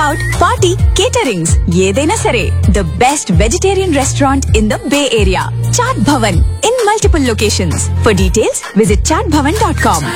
Out party caterings ఏదైనా సరే the best vegetarian restaurant in the Bay Area Chaat Bhavan in multiple locations for details visit Chaat Bhavan dot com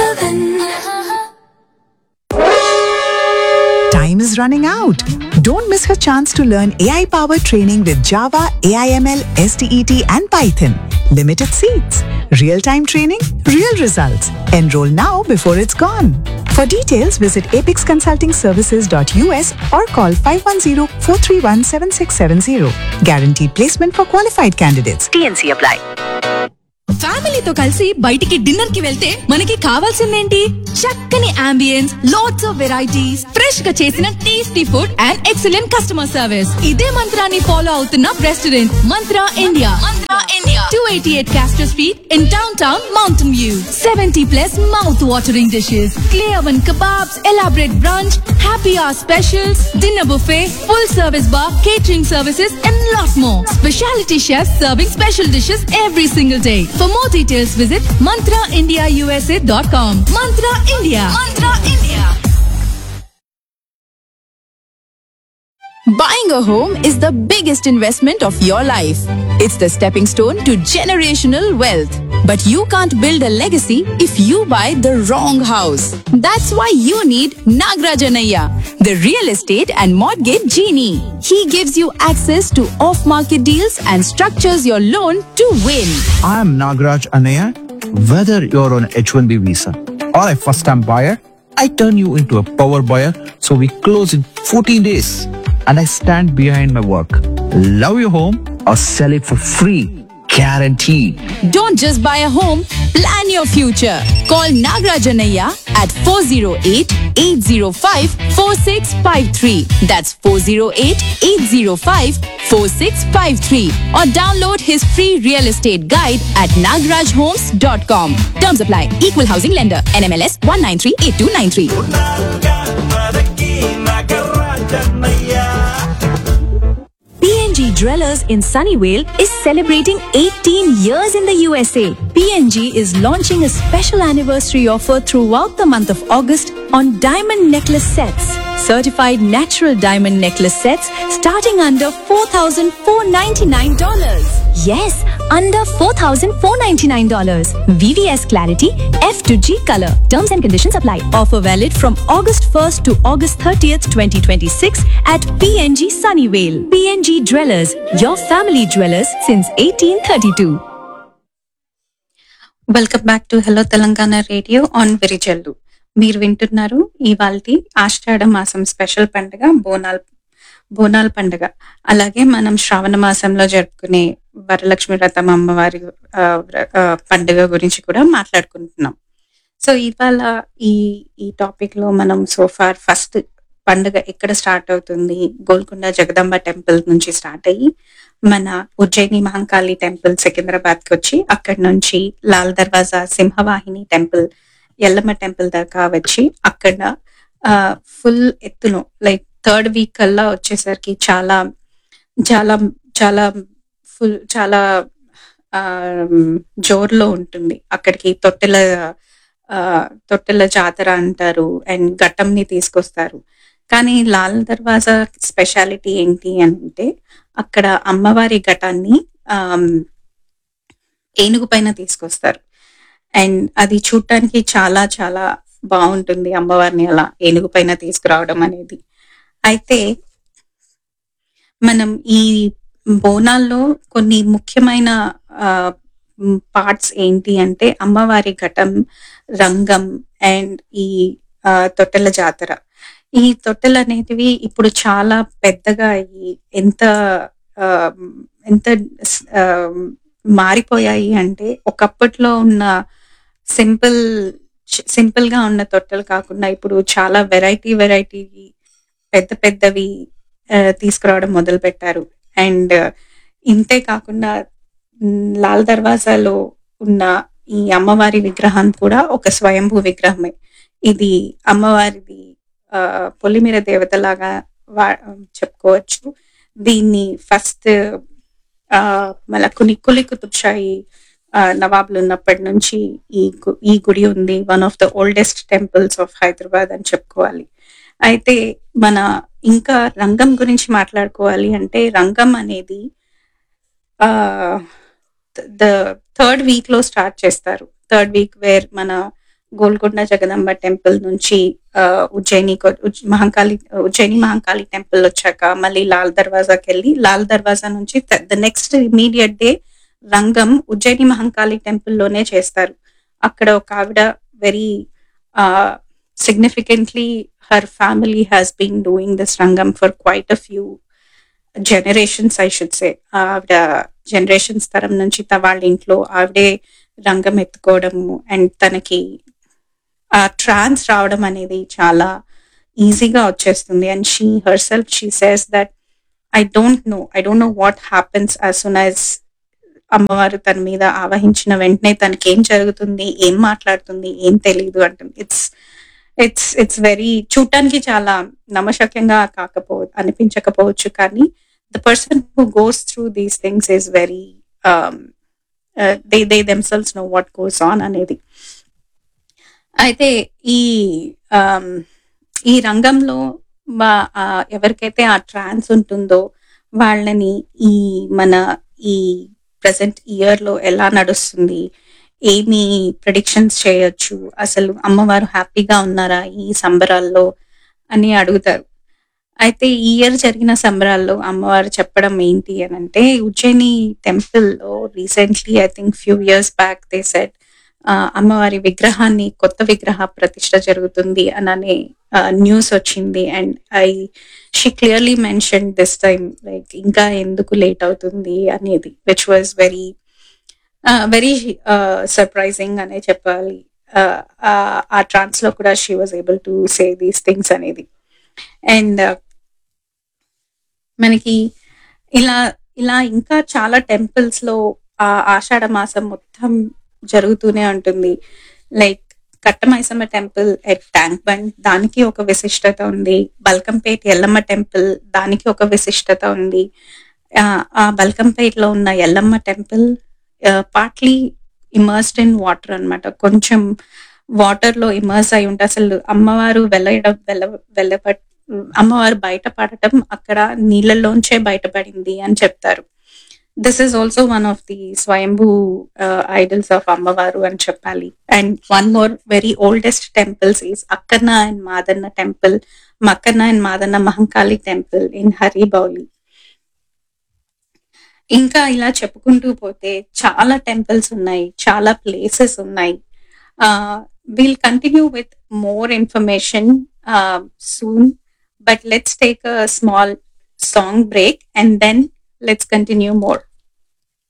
Time is running out. Don't miss her chance to learn AI powered training with Java, AIML, STET, and Python. Limited seats. Real time training, real results. Enroll now before it's gone. For details, visit apexconsultingservices.us or call 510 431 7670. Guaranteed placement for qualified candidates. TNC apply. ఫ్యామిలీతో కలిసి బయటికి dinner కి వెళ్తే మనకి కావాల్సిందేంటి చక్కని ambience lots of varieties fresh గా చేసిన tasty food and excellent customer service ఇదే మంత్రాన్ని ఫాలో అవుతున్న restaurant Mantra India Mantra India two eighty eight Castro Street in downtown Mountain View seventy plus mouth watering dishes clay oven kebabs, elaborate brunch, happy hour specials, dinner buffet, full service bar, catering services, and lot more. Specialty chefs serving special dishes every single day. For more details, visit mantraindiausa.com. Mantra India. Mantra India. Buying a home is the biggest investment of your life. It's the stepping stone to generational wealth. But you can't build a legacy if you buy the wrong house. That's why you need Nagrajanaya, the real estate and mortgage genie. He gives you access to off-market deals and structures your loan to win. I am Nagraj Anaya. Whether you're on H1B visa or a first time buyer, I turn you into a power buyer so we close in 14 days. And I stand behind my work. Love your home or sell it for free. Guaranteed. Don't just buy a home, plan your future. Call Nagrajanaya at 408-805-4653. That's 408-805-4653. Or download his free real estate guide at nagrajhomes.com. Terms apply. Equal housing lender. NMLS 1938293. PNG Dwellers in Sunnyvale is celebrating 18 years in the USA. PNG is launching a special anniversary offer throughout the month of August on diamond necklace sets. Certified natural diamond necklace sets starting under $4,499. Yes, under $4,499. VVS Clarity F to G color. Terms and conditions apply. Offer valid from August 1st to August 30th, 2026 at PNG Sunnyvale. PNG Dwellers, your family dwellers since 1832. Welcome back to hello Telangana radio on Virijallu మీరు వింటున్నారు ఇవాల్టి ఆషాఢ మాసం special పండుగ బోనాల్ బోనాల పండుగ అలాగే మనం శ్రావణ మాసంలో జరుపుకునే వరలక్ష్మి వ్రతం అమ్మవారి ఆ, వ్ర- ఆ, పండుగ గురించి కూడా మాట్లాడుకుంటున్నాం సో ఇవాళ ఈ ఈ టాపిక్ లో మనం సోఫార్ ఫస్ట్ పండుగ ఎక్కడ స్టార్ట్ అవుతుంది గోల్కొండ జగదంబ టెంపుల్ నుంచి స్టార్ట్ అయ్యి మన ఉజ్జయిని మహంకాళి టెంపుల్ సికింద్రాబాద్ కి వచ్చి అక్కడి నుంచి లాల్ దర్వాజా సింహవాహిని టెంపుల్ ఎల్లమ్మ టెంపుల్ దాకా వచ్చి అక్కడ ఫుల్ ఎత్తును లైక్ థర్డ్ వీక్ కల్లా వచ్చేసరికి చాలా చాలా చాలా ఫుల్ చాలా ఆ, జోరులో ఉంటుంది అక్కడికి తొట్టెల ఆ, తొట్టెల జాతర అంటారు అండ్ ఘట్టంని తీసుకొస్తారు కానీ లాల్ దర్వాజా స్పెషాలిటీ ఏంటి అంటే అక్కడ అమ్మవారి ఘటాన్ని ఆమ్, ఏనుగు పైన తీసుకొస్తారు అండ్ అది చూడటానికి చాలా చాలా బాగుంటుంది అమ్మవారిని అలా ఏనుగు పైన తీసుకురావడం అనేది అయితే మనం ఈ బోనాల్లో కొన్ని ముఖ్యమైన పార్ట్స్ ఏంటి అంటే అమ్మవారి ఘటం రంగం అండ్ ఈ ఆ, తొట్టెల జాతర ఈ తొట్టెలు అనేటివి ఇప్పుడు చాలా పెద్దగా అయ్యి ఎంత ఆ, ఎంత ఆ, మారిపోయాయి అంటే ఒకప్పట్లో ఉన్న సింపుల్ సింపుల్ గా ఉన్న తొట్టెలు కాకుండా ఇప్పుడు చాలా వెరైటీ వెరైటీ పెద్ద పెద్దవి ఆ, తీసుకురావడం మొదలు పెట్టారు అండ్ ఇంతే కాకుండా మ్, లాల్ దర్వాజాలో ఉన్న ఈ అమ్మవారి విగ్రహం కూడా ఒక స్వయంభూ విగ్రహమే ఇది అమ్మవారిది ఆ, పొలిమేర దేవతలాగా వా చెప్పుకోవచ్చు దీన్ని ఫస్ట్ మళ్ళా కుని కులి కుతుబ్ షాహీ ఆ, నవాబులు ఉన్నప్పటి నుంచి ఈ గు- ఈ గుడి ఉంది one of the oldest temples of Hyderabad అని చెప్పుకోవాలి అయితే మన ఇంకా రంగం గురించి మాట్లాడుకోవాలి అంటే రంగం అనేది ద థర్డ్ వీక్ లో స్టార్ట్ చేస్తారు థర్డ్ వీక్ వేర్ మన గోల్కొండ జగదంబ టెంపుల్ నుంచి ఆ, ఉజ్జయిని కొ- ఉజ్- మహంకాళి ఉజ్జయిని మహంకాళి టెంపుల్ వచ్చాక మళ్ళీ లాల్ దర్వాజాకి వెళ్ళి లాల్ దర్వాజా నుంచి ద నెక్స్ట్ ఇమీడియట్ డే రంగం ఉజ్జయిని మహంకాళి టెంపుల్ లోనే చేస్తారు అక్కడ ఒక ఆవిడ very significantly her family has been doing this rangam for quite a few generations I should say ఆవిడ జనరేషన్స్ తరం నుంచి త- వాళ్ళ ఇంట్లో ఆవిడే రంగం ఎత్తుకోవడము అండ్ తనకి ఆ ట్రాన్స్ రావడం అనేది చాలా ఈజీగా వచ్చేస్తుంది and she herself she says that I don't know I don't know what happens as soon as Ammavaru తన మీద ఆవహించిన వెంటనే తనకి ఏం జరుగుతుంది ఏం మాట్లాడుతుంది ఏం తెలియదు అంటుంది ఇట్స్ ఇట్స్ ఇట్స్ వెరీ చూడటానికి చాలా నమ్మశక్యంగా కాకపో అనిపించకపోవచ్చు కానీ the person who goes through these things is very they they themselves know what goes on అనేది అయితే ఈ um, ఈ రంగంలో వా- ఆ ఎవరికైతే ఆ ట్రాన్స్ ఉంటుందో వాళ్ళని ఈ మన ఈ ప్రజెంట్ ఇయర్ లో ఎలా నడుస్తుంది ఏమి ప్రిడిక్షన్స్ చేయొచ్చు అసలు అమ్మవారు హ్యాపీగా ఉన్నారా ఈ సంబరాల్లో అని అడుగుతారు అయితే ఈ ఇయర్ జరిగిన సంబరాల్లో అమ్మవారు చెప్పడం ఏంటి అని అంటే ఉజ్జయిని టెంపుల్ లో recently I think few years back they set అమ్మవారి విగ్రహాన్ని కొత్త విగ్రహ ప్రతిష్ట జరుగుతుంది అననే న్యూస్ వచ్చింది and I she clearly mention this time like ఇంకా ఎందుకు లేట్ అవుతుంది అనేది which was very very surprising అనే చెప్పాలి Uh, uh, ఆ ట్రాన్స్ లో కూడా she was able to say these things అనేది అండ్ మనకి ఇలా ఇలా ఇంకా చాలా టెంపుల్స్ లో ఆ ఆషాఢ మాసం మొత్తం జరుగుతూనే ఉంటుంది like Kattamaisamma temple at Tank Bund దానికి ఒక విశిష్టత ఉంది బల్కంపేట్ ఎల్లమ్మ టెంపుల్ దానికి ఒక విశిష్టత ఉంది ఆ, ఆ బల్కంపేట్ లో ఉన్న Yellamma temple partly immersed in water అన్నమాట కొంచెం వాటర్ లో ఇమర్స్ అయి ఉంటే అసలు అమ్మవారు వెళ్ళడం వెళ్ళ వెళ్ళబట్ అమ్మవారు బయటపడటం అక్కడ నీళ్ళలోంచే బయటపడింది అని చెప్తారు this is also one of the swayambhu idols of Ammavaru అని చెప్పాలి and one more very oldest temples is Akkanna and Madanna temple Akkanna and Madanna Mahankali temple in Haribowli ఇంకా ఇలా చెప్పుకుంటూ పోతే చాలా టెంపుల్స్ ఉన్నాయి చాలా ప్లేసెస్ ఉన్నాయి will continue with more information soon but let's take a small song break and then let's continue more